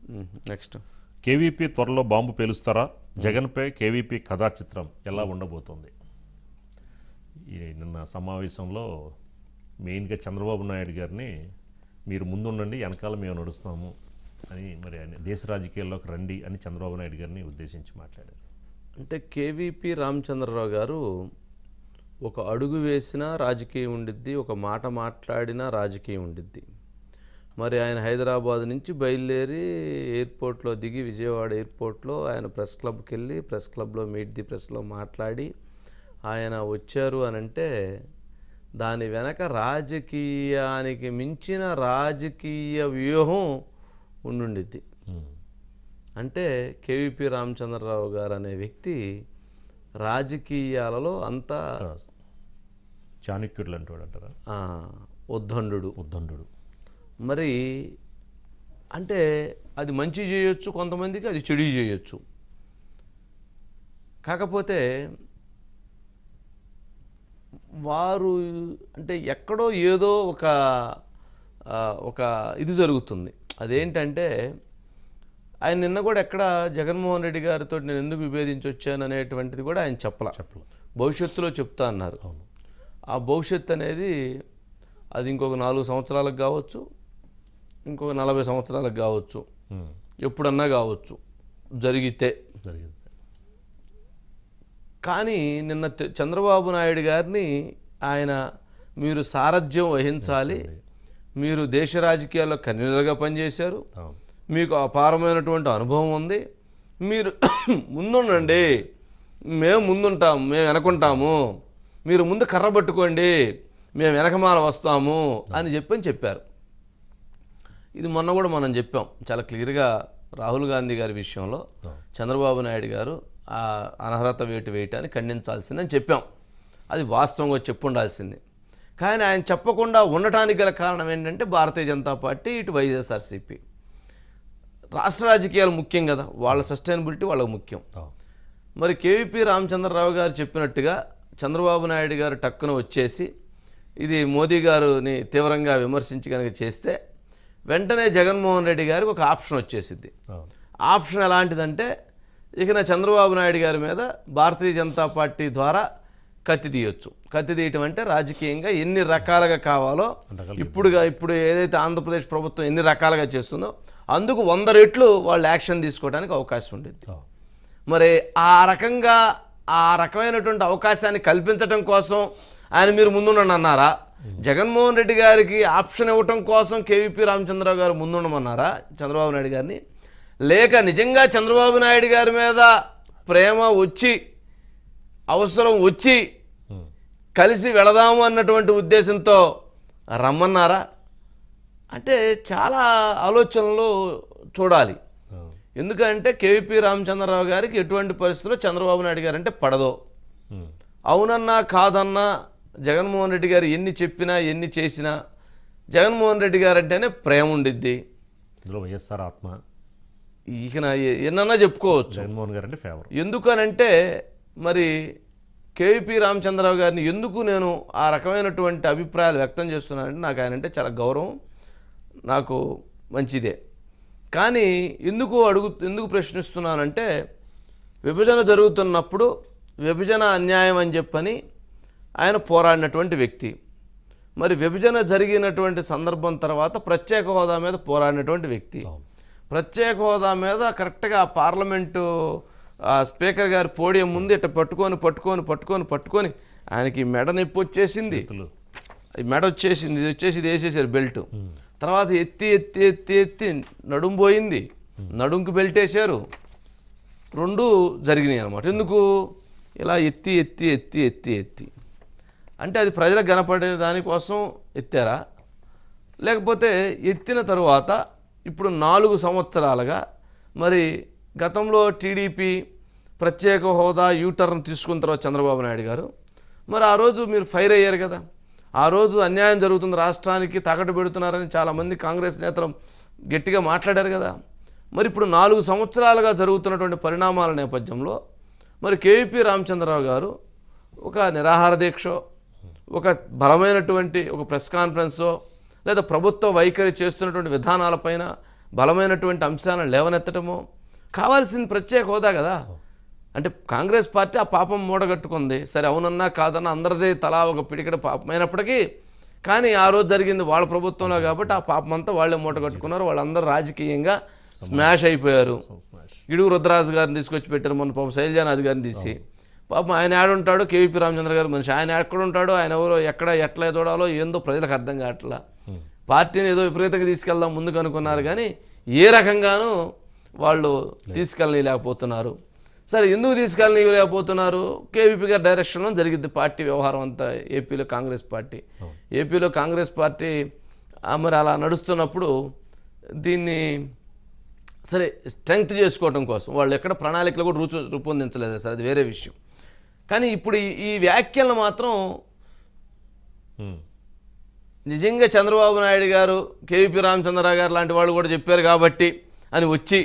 Next KVP త్వరలో bomb పేలుస్తారా జగన్పై కేవీపీ కథా చిత్రం ఎలా ఉండబోతోంది ఈ నిన్న సమావేశంలో మెయిన్గా చంద్రబాబు నాయుడు గారిని మీరు ముందుండండి వెనకాల మేము నడుస్తాము అని మరి ఆయన దేశ రాజకీయాల్లోకి రండి అని చంద్రబాబు నాయుడు గారిని ఉద్దేశించి మాట్లాడారు అంటే కేవీపీ రామచంద్రరావు గారు ఒక అడుగు వేసినా రాజకీయం ఉండిద్ది ఒక మాట మాట్లాడినా రాజకీయం ఉండిద్ది మరి ఆయన హైదరాబాద్ నుంచి బయలుదేరి ఎయిర్పోర్ట్లో దిగి విజయవాడ ఎయిర్పోర్ట్లో ఆయన ప్రెస్ క్లబ్కి వెళ్ళి ప్రెస్ క్లబ్లో మీట్ ది ప్రెస్లో మాట్లాడి ఆయన వచ్చారు అని అంటే దాని వెనక రాజకీయానికి మించిన రాజకీయ వ్యూహం ఉండుండిద్ది ఉమ్. అంటే కేవీపీ రామచంద్రరావు గారు అనే వ్యక్తి రాజకీయాలలో అంత చాణక్యుడు లాంటి వాడు అంటారా ఆ, ఉద్దండు ఉద్దండు మరి అంటే అది మంచి చేయొచ్చు కొంతమందికి అది చెడు చేయొచ్చు కాకపోతే వారు అంటే ఎక్కడో ఏదో ఒక ఆ, ఒక ఇది జరుగుతుంది అదేంటంటే ఆయన నిన్న కూడా ఎక్కడ జగన్మోహన్ రెడ్డి గారితో నేను ఎందుకు విభేదించి వచ్చాను అనేటువంటిది కూడా ఆయన చెప్పల చెప్పలేదు భవిష్యత్తులో చెప్తా అన్నారు అవును ఆ భవిష్యత్ అనేది అది ఇంకొక నాలుగు సంవత్సరాలకు కావచ్చు ఇంకొక నలభై సంవత్సరాలకు కావచ్చు ఉమ్. ఎప్పుడన్నా కావచ్చు జరిగితే జరిగింది కానీ నిన్న తె- చంద్రబాబు నాయుడు గారిని ఆయన మీరు సారథ్యం వహించాలి మీరు దేశ రాజకీయాల్లో కన్వీనర్గా పనిచేశారు అవును మీకు అపారమైనటువంటి అనుభవం ఉంది మీరు ముందుండండి మేము ముందుంటాం మేము వెనకుంటాము మీరు ముందు కర్ర పట్టుకోండి మేము వెనకమాల వస్తాము అని చెప్పని చెప్పారు ఇది మొన్న కూడా మనం చెప్పాం చాలా క్లియర్గా రాహుల్ గాంధీ గారి విషయంలో చంద్రబాబు నాయుడు గారు ఆ అనర్హత వేటు వేయటాన్ని ఖండించాల్సిందని చెప్పాం అది వాస్తవంగా చెప్పుండాల్సింది కానీ ఆయన చెప్పకుండా ఉండటానికి గల కారణం ఏంటంటే భారతీయ జనతా పార్టీ ఇటు వైఎస్ఆర్సీపీ రాష్ట్ర రాజకీయాలు ముఖ్యం కదా వాళ్ళ సస్టైనబిలిటీ వాళ్ళకి ముఖ్యం అవును మరి కేవీపీ రామచంద్రరావు గారు చెప్పినట్టుగా చంద్రబాబు నాయుడు గారు టక్కున వచ్చేసి ఇది మోదీ గారిని తీవ్రంగా విమర్శించి కనుక చేస్తే వెంటనే జగన్మోహన్ రెడ్డి గారికి ఒక ఆప్షన్ వచ్చేసిద్ది అవును ఆప్షన్ ఎలాంటిదంటే ఇక నా చంద్రబాబు నాయుడు గారి మీద భారతీయ జనతా పార్టీ ద్వారా కత్తి తీయొచ్చు కత్తి తీయటం అంటే రాజకీయంగా ఎన్ని రకాలుగా కావాలో రకాలుగా ఇప్పుడుగా ఇప్పుడు ఏదైతే ఆంధ్రప్రదేశ్ ప్రభుత్వం ఎన్ని రకాలుగా చేస్తుందో అందుకు వంద రెట్లు వాళ్ళు యాక్షన్ తీసుకోవడానికి అవకాశం ఉండేది అవును మరి ఆ రకంగా ఆ రకమైనటువంటి అవకాశాన్ని కల్పించడం కోసం ఆయన మీరు ముందుండండి అన్నారా జగన్మోహన్ రెడ్డి గారికి ఆప్షన్ ఇవ్వటం కోసం కేవీపీ రామచంద్రరావు గారు ముందుండమన్నారా చంద్రబాబు నాయుడు గారిని లేక నిజంగా చంద్రబాబు నాయుడు గారి మీద ప్రేమ వచ్చి అవసరం వచ్చి ఉమ్. కలిసి వెళదాము అన్నటువంటి ఉద్దేశంతో రమ్మన్నారా అంటే చాలా ఆలోచనలు చూడాలి అవును ఎందుకంటే కేవీపీ రామచంద్రరావు గారికి ఎటువంటి పరిస్థితుల్లో చంద్రబాబు నాయుడు గారు అంటే పడదో ఉమ్. అవునన్నా కాదన్నా జగన్మోహన్ రెడ్డి గారు ఎన్ని చెప్పినా ఎన్ని చేసినా జగన్మోహన్ రెడ్డి గారు అంటేనే ప్రేమ ఉండిద్ది ఇందులో వైఎస్ఆర్ ఆత్మ ఇక నా ఎ- ఎన్నన్నా చెప్పుకోవచ్చు జగన్మోహన్ గారు అంటే ఫేవర్ ఎందుకనంటే మరి కేవీపీ రామచంద్రరావు గారిని ఎందుకు నేను ఆ రకమైనటువంటి అభిప్రాయాలు వ్యక్తం చేస్తున్నానంటే నాకు ఆయన అంటే చాలా గౌరవం నాకు మంచిదే కానీ ఎందుకు అడుగు ఎందుకు ప్రశ్నిస్తున్నానంటే విభజన జరుగుతున్నప్పుడు విభజన అన్యాయం అని చెప్పని ఆయన పోరాడినటువంటి వ్యక్తి మరి విభజన జరిగినటువంటి సందర్భం తర్వాత ప్రత్యేక హోదా మీద పోరాడినటువంటి వ్యక్తి అవును ప్రత్యేక హోదా మీద కరెక్ట్గా ఆ పార్లమెంటు ఆ స్పీకర్ గారి పోడియం ముందు ఇట్ట పట్టుకొని పట్టుకొని పట్టుకొని పట్టుకొని ఆయనకి మెడ నొప్పి వచ్చేసింది చేతులు ఈ మెడ వచ్చేసింది ఇది వచ్చేసి ఇది వేసేసారు బెల్ట్ తర్వాత ఎత్తి ఎత్తి ఎత్తి ఎత్తి నడుం పోయింది నడుంకి బెల్ట్ వేసారు రెండు జరిగినాయి అనమాట ఎందుకు ఇలా ఎత్తి ఎత్తి ఎత్తి ఎత్తి ఎత్తి అంటే అది ప్రజలకు కనపడే దానికోసం ఎత్తారా లేకపోతే ఎత్తిన తరువాత ఇప్పుడు నాలుగు సంవత్సరాలుగా మరి గతంలో టీడీపీ ప్రత్యేక హోదా యూటర్న్ తీసుకున్న తర్వాత చంద్రబాబు నాయుడు గారు మరి ఆ రోజు మీరు ఫైర్ అయ్యారు కదా ఆ రోజు అన్యాయం జరుగుతుంది రాష్ట్రానికి తాకట్టు పెడుతున్నారని చాలామంది కాంగ్రెస్ నేతలు గట్టిగా మాట్లాడారు కదా మరి ఇప్పుడు నాలుగు సంవత్సరాలుగా జరుగుతున్నటువంటి పరిణామాల నేపథ్యంలో మరి కేవీపీ రామచంద్రరావు గారు ఒక నిరాహార దీక్ష ఒక బలమైనటువంటి ఒక ప్రెస్ కాన్ఫరెన్సో లేదా ప్రభుత్వ వైఖరి చేస్తున్నటువంటి విధానాలపైన బలమైనటువంటి అంశాలను లేవనెత్తటమో కావాల్సింది ప్రత్యేక హోదా కదా అంటే కాంగ్రెస్ పార్టీ ఆ పాపం మూడగట్టుకుంది సరే అవునన్నా కాదన్నా అందరిదే తలా ఒక పిడికడ పాపమైనప్పటికీ కానీ ఆ రోజు జరిగింది వాళ్ళ ప్రభుత్వంలో కాబట్టి ఆ పాపం అంతా వాళ్ళే మూట కట్టుకున్నారు వాళ్ళందరూ రాజకీయంగా స్మాష్ అయిపోయారు ఇడుగు రుద్రరాజు గారిని తీసుకొచ్చి పెట్టారు మొన్న పాపం శైలజానాథ్ గారిని తీసి పాపం ఆయన ఆడుంటాడు కేవీపీ రామచంద్ర గారు మనిషి ఆయన ఎక్కడ ఉంటాడో ఆయన ఎవరో ఎక్కడ ఎట్లా చూడాలో ఏందో ప్రజలకు అర్థం కావట్లా పార్టీని ఏదో విపరీతంగా తీసుకెళ్దాం ముందుకు అనుకున్నారు కానీ ఏ రకంగానూ వాళ్ళు తీసుకెళ్ళలేకపోతున్నారు సరే ఎందుకు తీసుకెళ్ళలేకపోతున్నారు కేవీపీ గారి డైరెక్షన్లో జరిగింది పార్టీ వ్యవహారం అంతా ఏపీలో కాంగ్రెస్ పార్టీ ఏపీలో కాంగ్రెస్ పార్టీ ఆ, మరి అలా నడుస్తున్నప్పుడు దీన్ని సరే స్ట్రెంగ్త్ చేసుకోవడం కోసం వాళ్ళు ఎక్కడ ప్రణాళికలు కూడా రూచు రూపొందించలేదు సార్ అది వేరే విషయం కానీ ఇప్పుడు ఈ- ఈ వ్యాఖ్యలను మాత్రం ఉమ్. నిజంగా చంద్రబాబు నాయుడు గారు కేవీపీ రామచంద్రరావు గారు లాంటి వాళ్ళు కూడా చెప్పారు కాబట్టి అని వచ్చి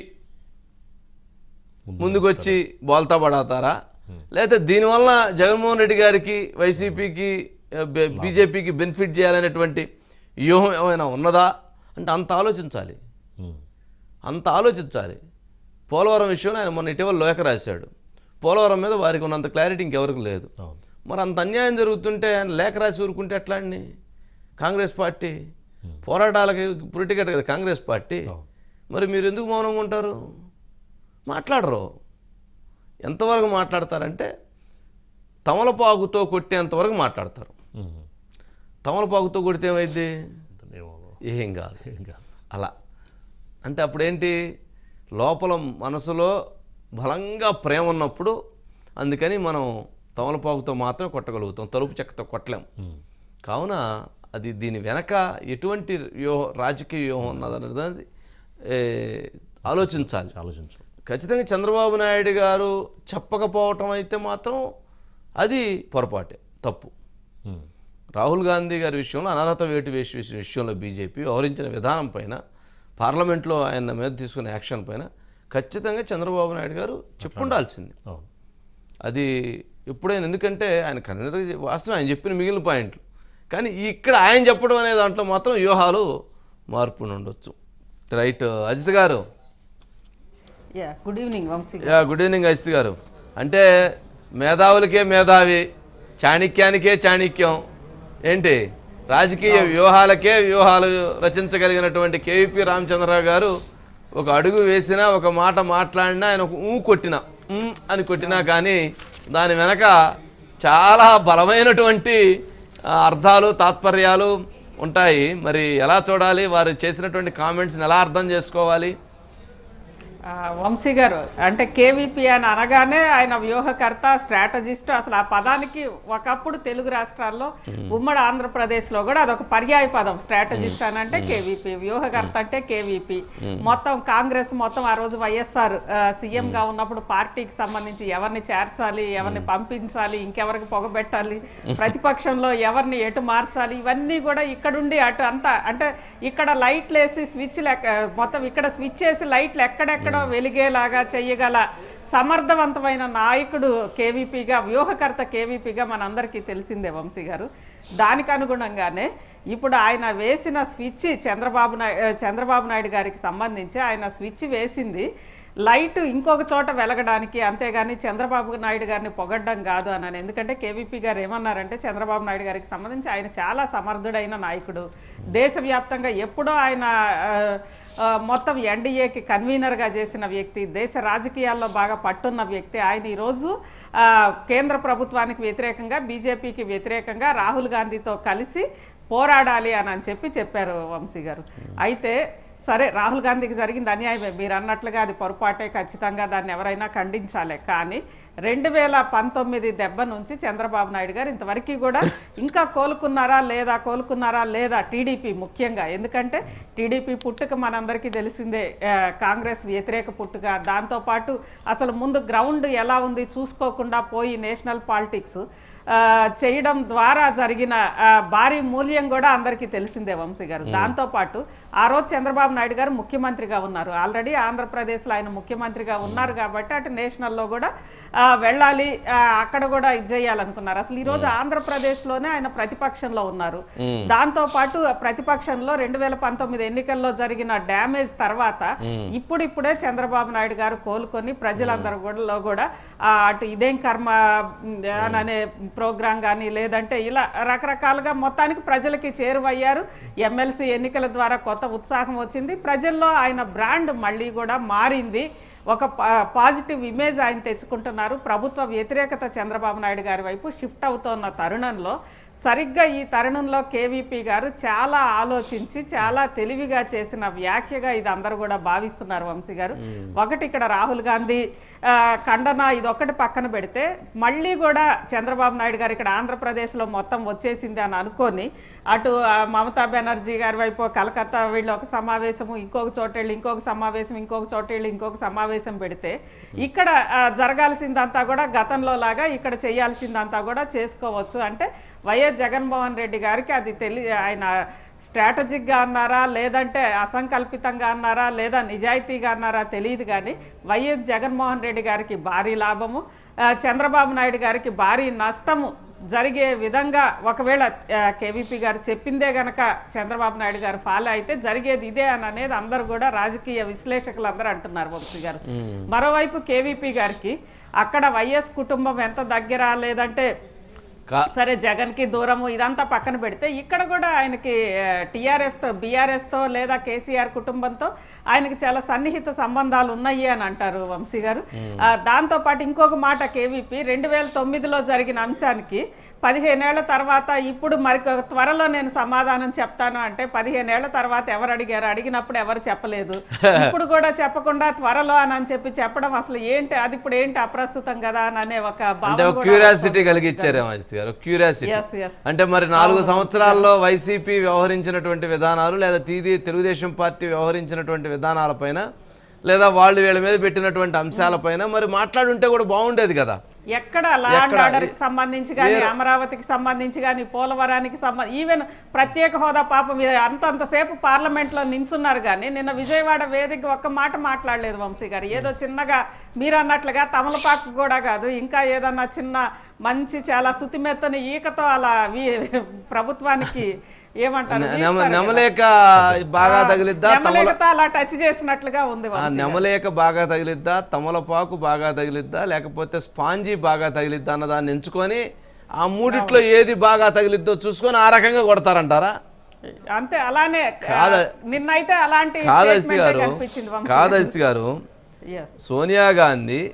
ముందుకు వచ్చి బోల్తా పడతారా లేకపోతే దీనివల్ల జగన్మోహన్ రెడ్డి గారికి వైసీపీకి బీజేపీకి బెనిఫిట్ చేయాలనేటువంటి వ్యూహం ఏమైనా ఉన్నదా అంటే అంత ఆలోచించాలి ఉమ్. అంత ఆలోచించాలి పోలవరం విషయంలో ఆయన మొన్న ఇటీవల లేఖ రాశాడు పోలవరం మీద వారికి ఉన్నంత క్లారిటీ ఇంకెవరికి లేదు అవును మరి అంత అన్యాయం జరుగుతుంటే ఆయన లేఖ రాసి ఊరుకుంటే ఎట్లా అండి కాంగ్రెస్ పార్టీ పోరాటాలకి పురిటికట్ కదా కాంగ్రెస్ పార్టీ అవును. మరి మీరు ఎందుకు మౌనంగా ఉంటారు మాట్లాడరు ఎంతవరకు మాట్లాడతారంటే తమలపాకుతో కొట్టేంతవరకు మాట్లాడతారు ఉమ్. తమలపాకుతో కొడితే ఏమైంది ఏమో. ఏం కాదు ఇంకా అలా అంటే అప్పుడేంటి లోపల మనసులో బలంగా ప్రేమ ఉన్నప్పుడు అందుకని మనం తమలపాకుతో మాత్రం కొట్టగలుగుతాం తలుపు చెక్కతో కొట్టలేం ఉమ్. కావున అది దీని వెనక ఎటువంటి వ్యూహం రాజకీయ వ్యూహం ఉన్నదన్నది ఏ, ఆలోచించాలి ఆలోచించు ఖచ్చితంగా చంద్రబాబు నాయుడు గారు చెప్పకపోవటం అయితే మాత్రం అది పొరపాటే తప్పు ఉమ్. రాహుల్ గాంధీ గారి విషయంలో అనర్హత వేటు వేసి వేసిన విషయంలో బీజేపీ వ్యవహరించిన విధానం పైన పార్లమెంట్లో ఆయన మీద తీసుకున్న యాక్షన్ పైన ఖచ్చితంగా చంద్రబాబు నాయుడు గారు చెప్పుండాల్సింది అవును అది ఎప్పుడైనా ఎందుకంటే ఆయన కన్నడ వాస్తవం ఆయన చెప్పిన మిగిలిన పాయింట్లు కానీ ఇక్కడ ఆయన చెప్పడం అనే దాంట్లో మాత్రం వ్యూహాలు మార్పు ఉండొచ్చు right Ajith garu yeah good evening Vamshi yeah good evening Ajith garu అంటే మేధావులకే మేధావి చాణిక్యానికే చాణిక్యం ఏంటి రాజకీయ వ్యూహాలకే వ్యూహాలు రచించగలిగినటువంటి కేవీపీ రామచంద్రరావు గారు ఒక అడుగు వేసినా ఒక మాట మాట్లాడినా ఆయన ఒక ఊ కొట్టినా ఉమ్ అని కొట్టినా కానీ దాని వెనక చాలా బలమైనటువంటి ఆ, అర్థాలు తాత్పర్యాలు ఉంటాయి మరి ఎలా చూడాలి వారు చేసినటువంటి కామెంట్స్ని ఎలా అర్థం చేసుకోవాలి ఆ, వంశీ గారు అంటే కేవీపీ అని అనగానే ఆయన వ్యూహకర్త స్ట్రాటజిస్ట్ అసలు ఆ పదానికి ఒకప్పుడు తెలుగు రాష్ట్రాల్లో ఉమ్మడి ఆంధ్రప్రదేశ్లో కూడా అదొక పర్యాయ పదం స్ట్రాటజిస్ట్ అని అంటే కేవీపీ వ్యూహకర్త అంటే కేవీపీ మొత్తం కాంగ్రెస్ మొత్తం ఆ రోజు వైఎస్ఆర్ సీఎం గా ఉన్నప్పుడు పార్టీకి సంబంధించి ఎవరిని చేర్చాలి ఎవరిని పంపించాలి ఇంకెవరికి పొగబెట్టాలి ప్రతిపక్షంలో ఎవరిని ఎటు మార్చాలి ఇవన్నీ కూడా ఇక్కడుండి అటు అంతా అంటే ఇక్కడ లైట్లు వేసి స్విచ్ మొత్తం ఇక్కడ స్విచ్ వేసి లైట్లు ఎక్కడెక్కడో వెలిగేలాగా చెయ్యగల సమర్థవంతమైన నాయకుడు కేవీపీగా వ్యూహకర్త కేవీపీగా మనందరికీ తెలిసిందే వంశీ గారు దానికి అనుగుణంగానే ఇప్పుడు ఆయన వేసిన స్విచ్ చంద్రబాబు నాయుడు చంద్రబాబు నాయుడు గారికి సంబంధించి ఆయన స్విచ్ వేసింది లైట్ ఇంకొక చోట వెలగడానికి అంతేగాని చంద్రబాబు నాయుడు గారిని పొగడ్డం కాదు అని ఎందుకంటే కేవీపీ గారు ఏమన్నారంటే చంద్రబాబు నాయుడు గారికి సంబంధించి ఆయన చాలా సమర్థుడైన నాయకుడు దేశవ్యాప్తంగా ఎప్పుడో ఆయన ఆ, ఆ, మొత్తం ఎన్డీఏకి కన్వీనర్గా చేసిన వ్యక్తి దేశ రాజకీయాల్లో బాగా పట్టున్న వ్యక్తి ఆయన ఈరోజు ఆ, కేంద్ర ప్రభుత్వానికి వ్యతిరేకంగా బీజేపీకి వ్యతిరేకంగా రాహుల్ గాంధీతో కలిసి పోరాడాలి అని అని చెప్పి చెప్పారు వంశీ గారు అయితే సరే రాహుల్ గాంధీకి జరిగింది అన్యాయమే మీరు అన్నట్లుగా అది పొరపాటే ఖచ్చితంగా దాన్ని ఎవరైనా ఖండించాలి కానీ రెండు వేల పంతొమ్మిది దెబ్బ నుంచి చంద్రబాబు నాయుడు గారు ఇంతవరకు కూడా ఇంకా కోలుకున్నారా లేదా కోలుకున్నారా లేదా టీడీపీ ముఖ్యంగా ఎందుకంటే టీడీపీ పుట్టుక మనందరికీ తెలిసిందే ఆ, కాంగ్రెస్ వ్యతిరేక పుట్టుక దాంతోపాటు అసలు ముందు గ్రౌండ్ ఎలా ఉంది చూసుకోకుండా పోయి నేషనల్ పాలిటిక్స్ ఆ, చేయడం ద్వారా జరిగిన ఆ, భారీ మూల్యం కూడా అందరికీ తెలిసిందే వంశీ గారు దాంతోపాటు ఆ రోజు చంద్రబాబు నాయుడు గారు ముఖ్యమంత్రిగా ఉన్నారు ఆల్రెడీ ఆంధ్రప్రదేశ్లో ఆయన ముఖ్యమంత్రిగా ఉన్నారు కాబట్టి అటు నేషనల్లో కూడా ఆ, ఆ, వెళ్ళాలి ఆ, అక్కడ కూడా ఇది చేయాలనుకున్నారు అసలు ఈ రోజు ఆంధ్రప్రదేశ్లోనే ఆయన ప్రతిపక్షంలో ఉన్నారు దాంతో పాటు ప్రతిపక్షంలో రెండు వేల పంతొమ్మిది ఎన్నికల్లో జరిగిన డ్యామేజ్ తర్వాత ఇప్పుడిప్పుడే చంద్రబాబు నాయుడు గారు కోలుకొని ప్రజలందరూ కూడా కూడా ఆ, అటు ఇదేం కర్మ ఉమ్, అని అనే ప్రోగ్రాం కానీ లేదంటే ఇలా రకరకాలుగా మొత్తానికి ప్రజలకి చేరువయ్యారు ఎమ్మెల్సీ ఎన్నికల ద్వారా కొత్త ఉత్సాహం వచ్చింది ప్రజల్లో ఆయన బ్రాండ్ మళ్ళీ కూడా మారింది ఒక పా- పాజిటివ్ ఇమేజ్ ఆయన తెచ్చుకుంటున్నారు ప్రభుత్వ వ్యతిరేకత చంద్రబాబు నాయుడు గారి వైపు షిఫ్ట్ అవుతోన్న తరుణంలో సరిగ్గా ఈ తరుణంలో కేవీపీ గారు చాలా ఆలోచించి చాలా తెలివిగా చేసిన వ్యాఖ్యగా ఇది అందరూ కూడా భావిస్తున్నారు వంశీ గారు ఒకటి ఇక్కడ రాహుల్ గాంధీ ఆ, ఖండన ఇది ఒకటి పక్కన పెడితే మళ్ళీ కూడా చంద్రబాబు నాయుడు గారు ఇక్కడ ఆంధ్రప్రదేశ్లో మొత్తం వచ్చేసింది అని అనుకొని అటు ఆ, మమతా బెనర్జీ గారి వైపు కలకత్తా వీళ్ళు ఒక సమావేశము ఇంకొక చోట వెళ్ళి ఇంకొక సమావేశం ఇంకొక చోట వెళ్ళి ఇంకొక సమావేశం పెడితే ఇక్కడ ఆ, జరగాల్సిందంతా కూడా గతంలో లాగా ఇక్కడ చేయాల్సిందంతా కూడా చేసుకోవచ్చు అంటే వైఎస్ జగన్మోహన్ రెడ్డి గారికి అది తెలి ఆయన స్ట్రాటజిక్గా అన్నారా లేదంటే అసంకల్పితంగా అన్నారా లేదా నిజాయితీగా అన్నారా తెలియదు కానీ వైఎస్ జగన్మోహన్ రెడ్డి గారికి భారీ లాభము ఆ, చంద్రబాబు నాయుడు గారికి భారీ నష్టము జరిగే విధంగా ఒకవేళ కేవీపీ గారు చెప్పిందే గనక చంద్రబాబు నాయుడు గారు ఫాలో అయితే జరిగేది ఇదే అని అనేది అందరూ కూడా రాజకీయ విశ్లేషకులు అందరూ అంటున్నారు వంశీ గారు మరోవైపు కేవీపీ గారికి అక్కడ వైఎస్ కుటుంబం ఎంత దగ్గర లేదంటే కా- సరే జగన్ కి దూరము ఇదంతా పక్కన పెడితే ఇక్కడ కూడా ఆయనకి టీఆర్ఎస్ తో బీఆర్ఎస్ తో లేదా కేసీఆర్ కుటుంబంతో ఆయనకి చాలా సన్నిహిత సంబంధాలు ఉన్నాయి అని అంటారు వంశీ గారు ఆ, దాంతో పాటు ఇంకొక మాట కేవీపీ రెండు వేల తొమ్మిదిలో జరిగిన అంశానికి పదిహేనేళ్ల తర్వాత ఇప్పుడు మరి త్వరలో నేను సమాధానం చెప్తాను అంటే పదిహేనేళ్ల తర్వాత ఎవరు అడిగారు అడిగినప్పుడు ఎవరు చెప్పలేదు ఇప్పుడు కూడా చెప్పకుండా త్వరలో అని అని చెప్పి చెప్పడం అసలు ఏంటి అది ఇప్పుడు ఏంటి అప్రస్తుతం కదా అని అనే ఒక అంటే భావన ఒక కూడా క్యూరియాసిటీ కలిగించారు అజిత్ గారు క్యూరియాసిటీ Yes, yes. అంటే మరి నాలుగు సంవత్సరాల్లో వైసీపీ వ్యవహరించినటువంటి విధానాలు లేదా తీది తెలుగుదేశం పార్టీ వ్యవహరించినటువంటి విధానాలపైన లేదా వాళ్ళు వీళ్ళ మీద పెట్టినటువంటి అంశాలపైన మరి మాట్లాడుంటే కూడా బాగుండేది కదా ఎక్కడ లా అండ్ ఆర్డర్ కి సంబంధించి కానీ అమరావతికి సంబంధించి కానీ పోలవరానికి సంబంధించి ఈవెన్ ప్రత్యేక హోదా పాపం వీ- అంతంతసేపు పార్లమెంట్ లో నించున్నారు కానీ నిన్న విజయవాడ వేదిక ఒక్క మాట మాట్లాడలేదు వంశీ గారు ఏదో చిన్నగా మీరు అన్నట్లుగా తమలపాకు కూడా కాదు ఇంకా ఏదన్నా చిన్న మంచి చాలా శుతిమెత్తని ఈకతో అలా వీ- ప్రభుత్వానికి ఏమంటారు నెమ- వీస్తారు కదా. నెమలేక బాగా తగిలిద్దా తమల నెమలికతో అలా టచ్ చేసినట్లుగా ఉంది ఆ వంశీ. నెమలేక బాగా తగిలిద్దా తమలపాకు బాగా తగిలిద్దా లేకపోతే స్పాంజీ బాగా తగిలిద్దా అన్న దాన్ని ఎంచుకొని ఆ మూడిట్లో ఏది బాగా తగిలిద్దో చూసుకొని ఆ రకంగా కొడతారంటారా అంతే అలానే కాద- నిన్నైతే అలాంటి కాదస్తి statement ఏ గారు కనిపించింది వంశీ కాదస్తి గారు Yes. సోనియా గాంధీ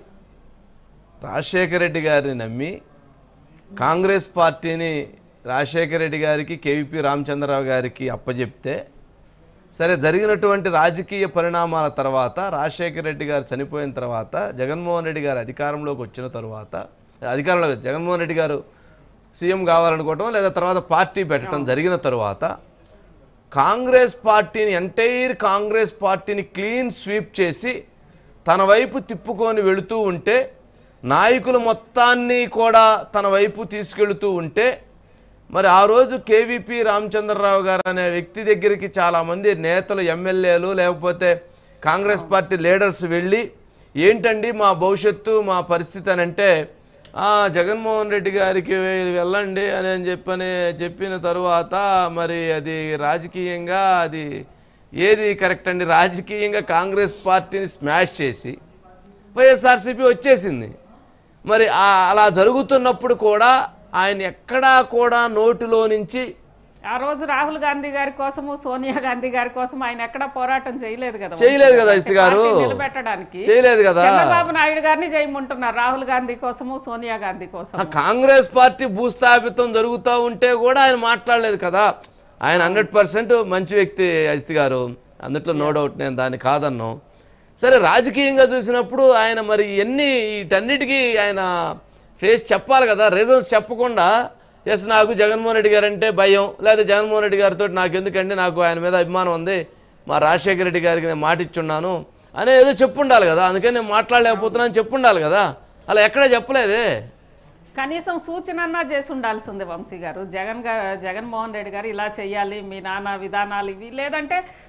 రాజశేఖర రెడ్డి గారిని నమ్మి కాంగ్రెస్ పార్టీని రాజశేఖర రెడ్డి గారికి కేవీపీ రామచంద్రరావు గారికి అప్పజెప్తే సరే జరిగినటువంటి రాజకీయ పరిణామాల తర్వాత రాజశేఖర రెడ్డి గారు చనిపోయిన తర్వాత జగన్మోహన్ రెడ్డి గారు అధికారంలోకి వచ్చిన తర్వాత అధికారంలో కాదు, జగన్మోహన్ రెడ్డి గారు సీఎం కావాలనుకోవటం లేదా తర్వాత పార్టీ పెట్టడం జరిగిన తర్వాత కాంగ్రెస్ పార్టీని ఎంటైర్ కాంగ్రెస్ పార్టీని క్లీన్ స్వీప్ చేసి తన వైపు తిప్పుకొని వెళుతూ ఉంటే నాయకులు మొత్తాన్ని కూడా తన వైపు తీసుకెళ్తూ ఉంటే మరి ఆ రోజు కేవీపీ రామచంద్రరావు గారు అనే వ్యక్తి దగ్గరికి చాలామంది నేతలు ఎమ్మెల్యేలు లేకపోతే కాంగ్రెస్ పార్టీ లీడర్స్ వెళ్ళి ఏంటండి మా భవిష్యత్తు మా పరిస్థితి అని అంటే "ఆ, జగన్మోహన్ రెడ్డి గారికి వె- వెళ్ళండి అని అని చెప్పని చెప్పిన తరువాత మరి అది రాజకీయంగా అది ఏది కరెక్ట్ అండి రాజకీయంగా కాంగ్రెస్ పార్టీని స్మాష్ చేసి వైఎస్ఆర్సీపీ వచ్చేసింది మరి ఆ- అలా జరుగుతున్నప్పుడు కూడా ఆయన ఎక్కడా కూడా నోటిలో నుంచి ఆ రోజు రాహుల్ గాంధీ గారి కోసము సోనియా గాంధీ గారి కోసం ఆయన ఎక్కడ పోరాటం చేయలేదు కదా చేయలేదు కదా ఇస్తి గారు. పార్టీ నిలబెట్టడానికి చేయలేదు కదా చంద్రబాబు నాయుడు గారిని చేయమంటున్నారు రాహుల్ గాంధీ కోసము సోనియా గాంధీ కోసం ఆ కాంగ్రెస్ పార్టీ భూస్థాపితం జరుగుతూ ఉంటే కూడా ఆయన మాట్లాడలేదు కదా ఆయన హండ్రెడ్ పర్సెంట్ మంచి వ్యక్తి అజిత్ గారు అందుట్లో నో డౌట్ నేను దాన్ని కాదన్నాం సరే రాజకీయంగా చూసినప్పుడు ఆయన మరి ఎన్ని వీటన్నిటికీ ఆయన ఫేస్ చెప్పాలి కదా రీజన్స్ చెప్పకుండా ఎస్ నాకు జగన్మోహన్ రెడ్డి గారు అంటే భయం లేదా జగన్మోహన్ రెడ్డి గారితో నాకు ఎందుకంటే నాకు ఆయన మీద అభిమానం ఉంది మా రాజశేఖర రెడ్డి గారికి నేను మాట ఇచ్చున్నాను అని ఏదో చెప్పుండాలి కదా అందుకని నేను మాట్లాడలేకపోతున్నాను చెప్పుండాలి కదా అలా ఎక్కడా చెప్పలేదే కనీసం సూచనన్నా చేసి ఉండాల్సి ఉంది వంశీ గారు జగన్ గారు జగన్మోహన్ రెడ్డి గారు ఇలా చేయాలి మీ నాన్న విధానాలు ఇవి లేదంటే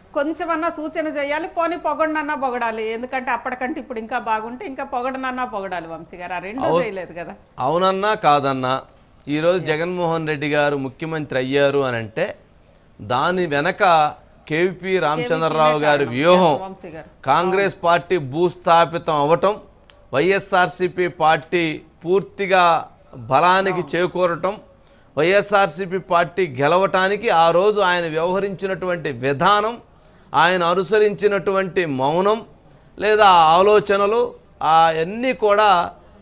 కొంచెమన్నా సూచన చేయాలి పోనీ పొగడనన్నా పొగడాలి ఎందుకంటే అప్పటికంటే ఇప్పుడు ఇంకా బాగుంటే ఇంకా పొగడనన్నా పొగడాలి వంశీ గారు ఆ రెండూ చేయలేదు కదా అవునన్నా కాదన్నా ఈరోజు జగన్మోహన్ రెడ్డి గారు ముఖ్యమంత్రి అయ్యారు అని అంటే దాని వెనక కేవీపీ రామచంద్రరావు గారి వ్యూహం వంశీ గారు కాంగ్రెస్ పార్టీ భూస్థాపితం అవ్వటం వైఎస్ఆర్సీపీ పార్టీ పూర్తిగా బలానికి చేకూరటం వైఎస్ఆర్సీపీ పార్టీ గెలవటానికి ఆ రోజు ఆయన వ్యవహరించినటువంటి విధానం ఆయన అనుసరించినటువంటి మౌనం లేదా ఆలోచనలు అవన్నీ కూడా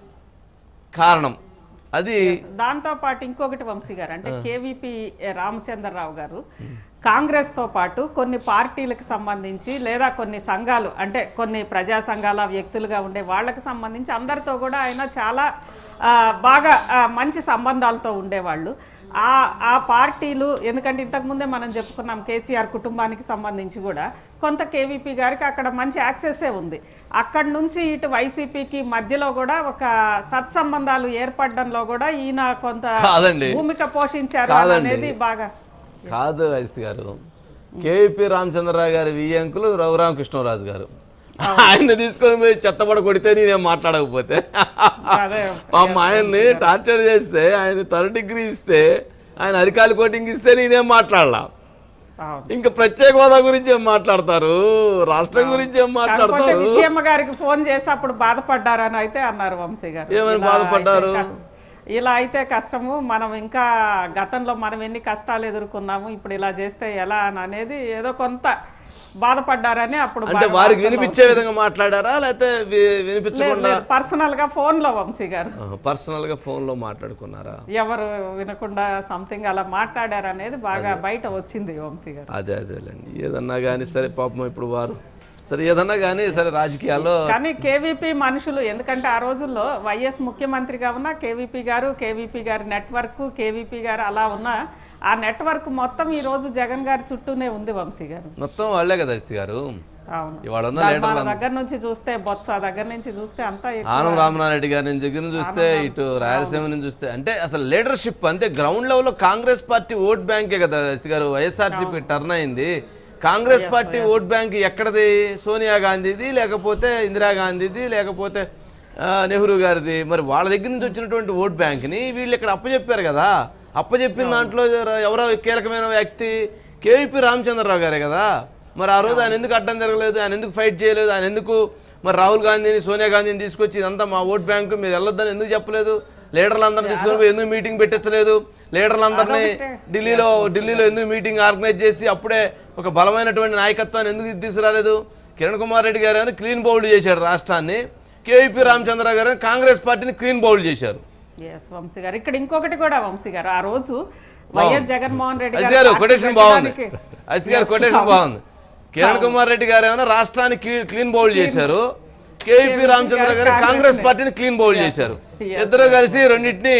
కారణం అది దాంతో పాటు ఇంకొకటి వంశీ గారు అంటే కేవీపీ రామచంద్రరావు గారు కాంగ్రెస్ తో పాటు కొన్ని పార్టీలకు సంబంధించి లేదా కొన్ని సంఘాలు అంటే కొన్ని ప్రజా సంఘాల వ్యక్తులుగా ఉండే వాళ్ళకి సంబంధించి అందరితో కూడా ఆయన చాలా ఆ, బాగా ఆ, మంచి సంబంధాలతో ఉండేవాళ్ళు ఆ ఆ పార్టీలు ఎందుకంటే ఇంతకుముందే మనం చెప్పుకున్నాం కేసీఆర్ కుటుంబానికి సంబంధించి కూడా కొంత కేవీపీ గారికి అక్కడ మంచి యాక్సెస్సే ఉంది అక్కడి నుంచి ఇటు వైసీపీకి మధ్యలో కూడా ఒక సత్సంబంధాలు ఏర్పడడంలో కూడా ఈయన కొంత కాదండి. భూమిక పోషించారు కాదండి. అనేది బాగా కాదు అజిత్ గారు కేవీపీ రామచంద్రరావు గారి వియ్యంకులు రఘురామకృష్ణరాజు గారు ఆయన్ని తీసుకొని పోయి చెత్తబడ కొడితే నేనేం మాట్లాడకపోతే అదే పాపం ఆయన్ని టార్చర్ చేస్తే ఆయన థర్డ్ డిగ్రీ ఇస్తే ఆయన అరికాలు కోటింగ్ ఇస్తే నేనేం మాట్లాడలా అవును. ఇంకా ప్రత్యేక హోదా గురించి ఏం మాట్లాడతారు రాష్ట్రం గురించి ఏం కాకపోతే మాట్లాడతారు విజయమ్మ గారికి ఫోన్ చేసి అప్పుడు బాధపడ్డారని అయితే అన్నారు వంశీ గారు ఏమని ఇలా బాధపడ్డారు? అయితే క- ఇలా అయితే కష్టము మనం ఇంకా గతంలో మనం ఎన్ని కష్టాలు ఎదుర్కొన్నాము ఇప్పుడు ఇలా చేస్తే ఎలా అని అనేది ఏదో కొంత బాధపడ్డారని అప్పుడు అంటే బాగా వారికి వార్తల్లో వినిపించే విధంగా మాట్లాడారా లేకపోతే వి- లేదు, వినిపించకుండా లేదు, పర్సనల్ గా ఫోన్ లో వంశీ గారు పర్సనల్ గా ఫోన్ లో మాట్లాడుకున్నారా ఎవరు వినకుండా సంథింగ్ అలా మాట్లాడారు అనేది బాగా బయట వచ్చింది వంశీ గారు అదే అదేలేండి ఏదన్నా కానీ సరే పాపం ఇప్పుడు వారు సరే ఏదన్నా కానీ సరే రాజకీయాల్లో కానీ కేవీపీ మనుషులు ఎందుకంటే ఆ రోజుల్లో వైఎస్ ముఖ్యమంత్రిగా ఉన్న కేవీపీ గారు కేవీపీ గారి నెట్వర్క్ కేవీపీ గారు అలా ఉన్న ఆ నెట్వర్క్ మొత్తం ఈ రోజు జగన్ గారి చుట్టూనే ఉంది వంశీ గారు మొత్తం వాళ్ళే కదా అస్తి గారు అవును ఇవాళ ఉన్న మన లీడర్లు దగ్గర నుంచి చూస్తే బొత్స దగ్గర నుంచి చూస్తే అంతా ఎక్కువ. ఆనం రామనారెడ్డి గారి నుంచి దగ్గర నుంచి చూస్తే ఇటు రాయలసీమ నుంచి చూస్తే అంటే అసలు లీడర్షిప్ అంతే గ్రౌండ్ లెవెల్లో కాంగ్రెస్ పార్టీ ఓట్ బ్యాంకే కదా అస్తి గారు వైఎస్ఆర్సీపీ టర్న్ అయింది కాంగ్రెస్ పార్టీ ఓట్ బ్యాంక్ ఎక్కడది సోనియా గాంధీది లేకపోతే ఇందిరాగాంధీది లేకపోతే ఆ, నెహ్రూ గారిది మరి వాళ్ళ దగ్గర నుంచి వచ్చినటువంటి ఓట్ బ్యాంక్ని వీళ్ళు ఇక్కడ అప్పచెప్పారు కదా అప్పచెప్పిన దాంట్లో ఎవరో కీలకమైన వ్యక్తి కేవీపీ రామచంద్రరావు గారే కదా మరి ఆ రోజు ఆయన ఎందుకు అడ్డం జరగలేదు ఆయన ఎందుకు ఫైట్ చేయలేదు ఆయన ఎందుకు మరి రాహుల్ గాంధీని సోనియా గాంధీని తీసుకొచ్చి ఇదంతా మా ఓట్ బ్యాంకు మీరు వెళ్ళొద్దని ఎందుకు చెప్పలేదు లీడర్లందరినీ తీసుకొని పోయి ఎందుకు మీటింగ్ పెట్టించలేదు లీడర్లందరినీ ఢిల్లీలో ఢిల్లీలో ఎందుకు మీటింగ్ ఆర్గనైజ్ చేసి అప్పుడే ఒక బలమైనటువంటి నాయకత్వాన్ని ఎందుకు తీసుకురాలేదు కిరణ్ కుమార్ రెడ్డి గారు అని క్లీన్ బౌల్డ్ చేశాడు రాష్ట్రాన్ని కేవీపీ రామచంద్ర గారు అని కాంగ్రెస్ పార్టీని క్లీన్ బౌల్డ్ చేశారు ఎస్ వంశీ గారు ఇక్కడ ఇంకొకటి కూడా వంశీ గారు ఆ రోజు వైఎస్ జగన్మోహన్ రెడ్డి అజిత్ గారు పార్టీ కొటేషన్ బాగుంది పెట్టడానికి- అజిత్ గారు Yes, కొటేషన్ అవును. బాగుంది కిరణ్ కుమార్ రెడ్డి గారు ఏమైనా రాష్ట్రాన్ని క్లీన్ బౌల్ చేశారు కేవీపీ రామచంద్ర గారు కాంగ్రెస్ పార్టీని క్లీన్ బౌల్ చేశారు Yes. ఇద్దరు కలిసి రెండింటిని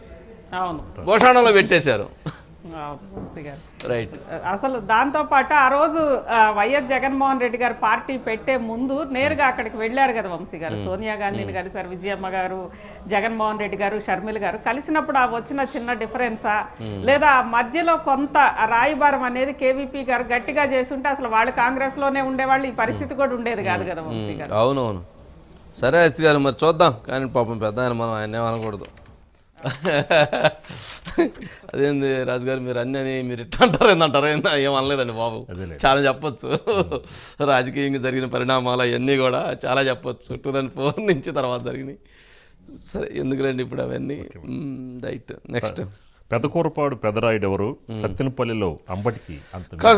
అవును భోషాణంలో పెట్టేశారు అవును, వంశీ గారు రైట్ అసలు దాంతో పాటు ఆ రోజు ఆ, వైఎస్ జగన్మోహన్ రెడ్డి గారు పార్టీ పెట్టే ముందు నేరుగా అక్కడికి వెళ్ళారు కదా వంశీ గారు సోనియా గాంధీని కలిసారు విజయమ్మ గారు జగన్మోహన్ రెడ్డి గారు షర్మిల గారు కలిసినప్పుడు ఆ వచ్చిన చిన్న డిఫరెన్సా లేదా ఆ మధ్యలో కొంత రాయబారం అనేది కేవీపీ గారు గట్టిగా చేస్తుంటే అసలు వాళ్ళు కాంగ్రెస్ లోనే ఉండేవాళ్ళు ఈ పరిస్థితి కూడా ఉండేది కాదు కదా వంశీ గారు అవునవును సరే అస్తి గారు మరి చూద్దాం కానీ పాపం పెద్ద ఆయన మనం ఆయన ఏమనకూడదు అదేంది రాజుగారు మీరు అన్నీ అని మీరు ఇట్లా అంటారు ఏందంటారు ఏందా ఏమనలేదండి బాబు అదేలే. చాలా చెప్పొచ్చు రాజకీయంగా జరిగిన పరిణామాలు అవన్నీ కూడా చాలా చెప్పొచ్చు టూ థౌజండ్ ఫోర్ నుంచి తర్వాత జరిగినాయి సరే ఎందుకులేండి ఇప్పుడు అవన్నీ రైట్ నెక్స్ట్ పెదకూరపాడు పెదరాయుడు ఎవరు సత్తెనపల్లిలో అంబటికి అంత